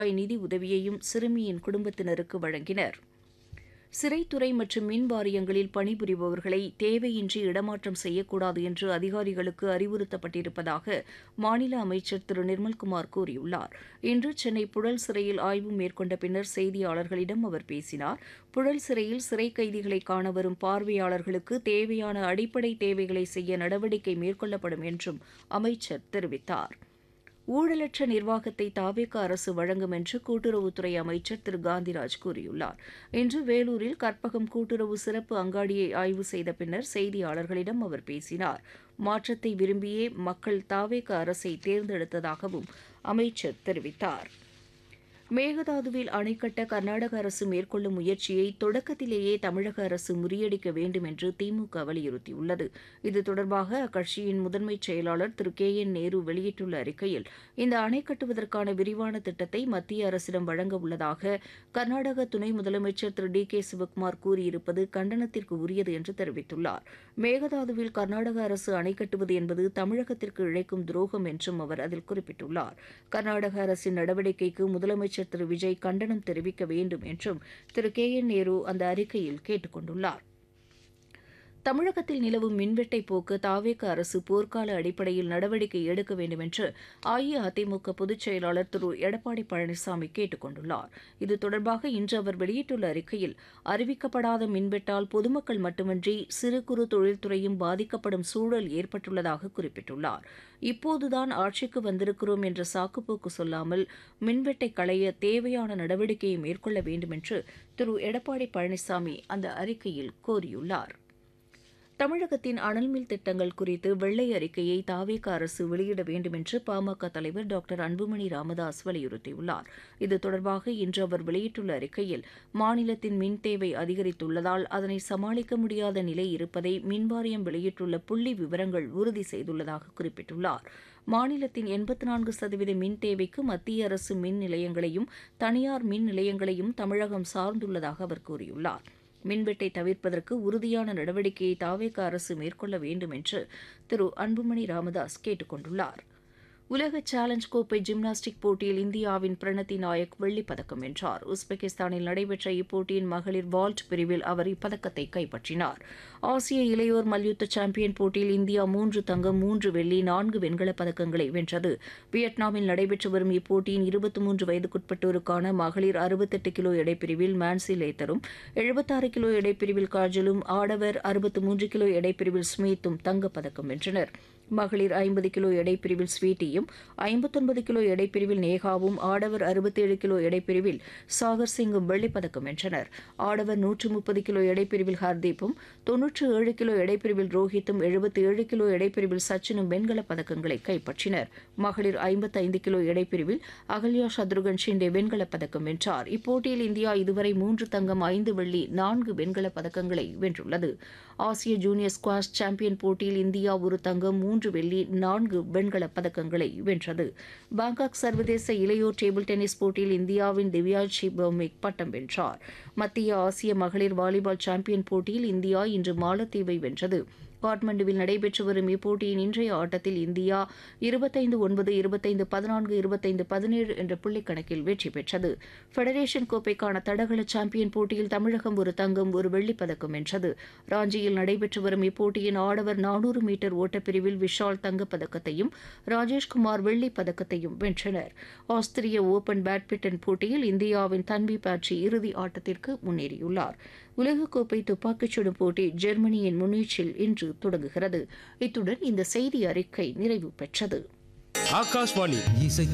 ரூபாய் நிதி உதவியையும் சிறுமியின் குடும்பத்தினருக்கு வழங்கினர் சிறைத்துறை மற்றும் மின் வாரியங்களில் பணிபுரிபவர்களை தேவையின்றி இடமாற்றம் செய்யக்கூடாது என்று அதிகாரிகளுக்கு அறிவுறுத்தப்பட்டிருப்பதாக மாநில அமைச்சர் திரு நிர்மல்குமார் கூறியுள்ளார் இன்று சென்னை புழல் சிறையில் ஆய்வு மேற்கொண்ட பின்னர் செய்தியாளர்களிடம் அவர் பேசினார் புழல் சிறையில் சிறை கைதிகளை காண வரும் பார்வையாளர்களுக்கு தேவையான அடிப்படை தேவைகளை செய்ய நடவடிக்கை மேற்கொள்ளப்படும் என்றும் அமைச்சர் தெரிவித்தார் ஊழலற்ற நிர்வாகத்தை தாவேக அரசு வழங்கும் என்று கூட்டுறவுத்துறை அமைச்சர் திரு காந்திராஜ் கூறியுள்ளார் இன்று வேலூரில் கற்பகம் கூட்டுறவு சிறப்பு அங்காடியை ஆய்வு செய்த பின்னர் செய்தியாளர்களிடம் அவர் பேசினார் மாற்றத்தை விரும்பியே மக்கள் தாவேக அரசை தேர்ந்தெடுத்ததாகவும் அமைச்சர் தெரிவித்தார் மேகதாதுவில் அணை கட்ட கர்நாடக அரசு மேற்கொள்ளும் முயற்சியை தொடக்கத்திலேயே தமிழக அரசு முறியடிக்க வேண்டும் என்று திமுக வலியுறுத்தியுள்ளது இது தொடர்பாக அக்கட்சியின் முதன்மை செயலாளர் திரு கே என் நேரு வெளியிட்டுள்ள அறிக்கையில் இந்த அணை கட்டுவதற்கான விரிவான திட்டத்தை மத்திய அரசிடம் வழங்க உள்ளதாக கர்நாடக துணை முதலமைச்சர் திரு டி கே சிவக்குமார் கூறியிருப்பது கண்டனத்திற்கு உரியது என்று தெரிவித்துள்ளார் மேகதாதுவில் கர்நாடக அரசு அணை கட்டுவது என்பது தமிழகத்திற்கு இழைக்கும் துரோகம் என்றும் அவர் அதில் குறிப்பிட்டுள்ளார் கர்நாடக அரசின் நடவடிக்கைக்கு முதலமைச்சர் அமைச்சர் திரு விஜய் கண்டனம் தெரிவிக்க வேண்டும் என்றும் திரு கே என் நேரு அந்த அறிக்கையில் கேட்டுக் கொண்டுள்ளார் தமிழகத்தில் நிலவும் மின்வெட்டை போக்க தாவேக அரசு போர்க்கால அடிப்படையில் நடவடிக்கை எடுக்க வேண்டும் என்று அஇஅதிமுக பொதுச் செயலாளர் திரு எடப்பாடி பழனிசாமி கேட்டுக் கொண்டுள்ளார் இது தொடர்பாக இன்று அவர் வெளியிட்டுள்ள அறிக்கையில் அறிவிக்கப்படாத மின்வெட்டால் பொதுமக்கள் மட்டுமின்றி சிறு குறு தொழில்துறையும் பாதிக்கப்படும் சூழல் ஏற்பட்டுள்ளதாக குறிப்பிட்டுள்ளார் இப்போதுதான் ஆட்சிக்கு வந்திருக்கிறோம் என்ற சாக்குப்போக்கு சொல்லாமல் மின்வெட்டை களைய தேவையான நடவடிக்கையை மேற்கொள்ள வேண்டும் என்று திரு எடப்பாடி பழனிசாமி அந்த அறிக்கையில் கோரியுள்ளார் தமிழகத்தின் அனல்மில் திட்டங்கள் குறித்து வெள்ளை அறிக்கையை தாவேக அரசு வெளியிட வேண்டும் என்று பாமக தலைவர் டாக்டர் அன்புமணி ராமதாஸ் வலியுறுத்தியுள்ளார் இது தொடர்பாக இன்று அவர் வெளியிட்டுள்ள அறிக்கையில் மாநிலத்தின் மின் தேவை அதிகரித்துள்ளதால் அதனை சமாளிக்க முடியாத நிலை இருப்பதை மின்வாரியம் வெளியிட்டுள்ள புள்ளி விவரங்கள் உறுதி செய்துள்ளதாக குறிப்பிட்டுள்ளார் மாநிலத்தின் எண்பத்தி நான்கு சதவீத மின் தேவைக்கு மத்திய அரசு மின் நிலையங்களையும் தனியார் மின் நிலையங்களையும் தமிழகம் சார்ந்துள்ளதாக அவர் கூறியுள்ளார் மின்வெட்டை தவிர்ப்பதற்கு உறுதியான நடவடிக்கையை தாவேக அரசு மேற்கொள்ள வேண்டும் என்று திரு அன்புமணி ராமதாஸ் கேட்டுக் கொண்டுள்ளார் உலக சேலஞ்ச் கோப்பை ஜிம்னாஸ்டிக் போட்டியில் இந்தியாவின் பிரணத்தி நாயக் வெள்ளிப் பதக்கம் வென்றார் உஸ்பெகிஸ்தானில் நடைபெற்ற இப்போட்டியின் மகளிர் வால்ட் பிரிவில் அவர் இப்பதக்கத்தை கைப்பற்றினார் ஆசிய இளையோர் மல்யுத்த சாம்பியன் போட்டியில் இந்தியா மூன்று தங்கம் மூன்று வெள்ளி நான்கு வெண்கலப் பதக்கங்களை வென்றது வியட்நாமில் நடைபெற்று வரும் இப்போட்டியின் இருபத்தி மூன்று வயதுக்குட்பட்டோருக்கான மகளிர் அறுபத்தெட்டு கிலோ எடைப்பிரிவில் மான்சி லேத்தரும் எழுபத்தாறு கிலோ எடைப்பிரிவில் காஜலும் ஆடவர் அறுபத்து மூன்று கிலோ எடைப்பிரிவில் ஸ்மித்தும் தங்கப்பதக்கம் வென்றனர் மகளிர் ஐம்பது கிலோ எடைப்பிரிவில் ஸ்வீட்டியும் ஐம்பத்தொன்பது கிலோ எடைப்பிரிவில் நேகாவும் ஆடவர் அறுபத்தேழு கிலோ எடைப்பிரிவில் சாகர் சிங்கும் வெள்ளிப்பதக்கம் வென்றனர் ஆடவர் நூற்று முப்பது கிலோ எடைப்பிரிவில் ஹர்தீப்பும் தொன்னூற்று ஏழு கிலோ எடைப்பிரிவில் ரோஹித்தும் எழுபத்தி ஏழு கிலோ எடைப்பிரிவில் சச்சினும் வெண்கலப் பதக்கங்களை கைப்பற்றினர் மகளிர் ஐம்பத்தைந்து கிலோ எடைப்பிரிவில் அகல்யா சத்ருகன் ஷிண்டே வெண்கலப் பதக்கம் வென்றார் இப்போட்டியில் இந்தியா இதுவரை மூன்று தங்கம் ஐந்து வெள்ளி நான்கு வெண்கலப் பதக்கங்களை வென்றுள்ளது ஆசிய ஜூனியர் ஸ்குவாஷ் சாம்பியன் போட்டியில் இந்தியா ஒரு தங்கம் மூன்று வெள்ளி நான்கு வெண்கலப் பதக்கங்களை வென்றது பாங்காக் சர்வதேச இளையோர் டேபிள் டென்னிஸ் போட்டியில் இந்தியாவின் திவ்யாஜி பௌமிக் பட்டம் வென்றார் மத்திய ஆசிய மகளிர் வாலிபால் சாம்பியன் போட்டியில் இந்தியா இன்று மாலத்தீவை வென்றது காட்மண்டுவில் நடைபெற்று வரும் இப்போட்டியின் இன்றைய ஆட்டத்தில் இந்தியா இருபத்தைந்து ஒன்பது இருபத்தைந்து பதினான்கு இருபத்தைந்து பதினேழு என்ற புள்ளிக் கணக்கில் வெற்றி பெற்றது ஃபெடரேஷன் கோப்பைக்கான தடகள சாம்பியன் போட்டியில் தமிழகம் ஒரு தங்கம் ஒரு வெள்ளிப் பதக்கம் வென்றது ராஞ்சியில் நடைபெற்று வரும் இப்போட்டியின் ஆடவர் நானூறு மீட்டர் ஓட்டப்பிரிவில் விஷால் தங்கப்பதக்கத்தையும் ராஜேஷ்குமார் வெள்ளிப் பதக்கத்தையும் வென்றனர் ஆஸ்திரிய ஓபன் பேட்மிண்டன் போட்டியில் இந்தியாவின் தன்வி பாட்சி இறுதி ஆட்டத்திற்கு முன்னேறியுள்ளார் உலகக்கோப்பை துப்பாக்கிச் சுடும் போட்டி ஜெர்மனியின் முன்னீச்சில் இன்று தொடங்குகிறது இத்துடன் இந்த செய்தி அறிக்கை நிறைவு பெற்றது ஆகாஷ்வாணி இசை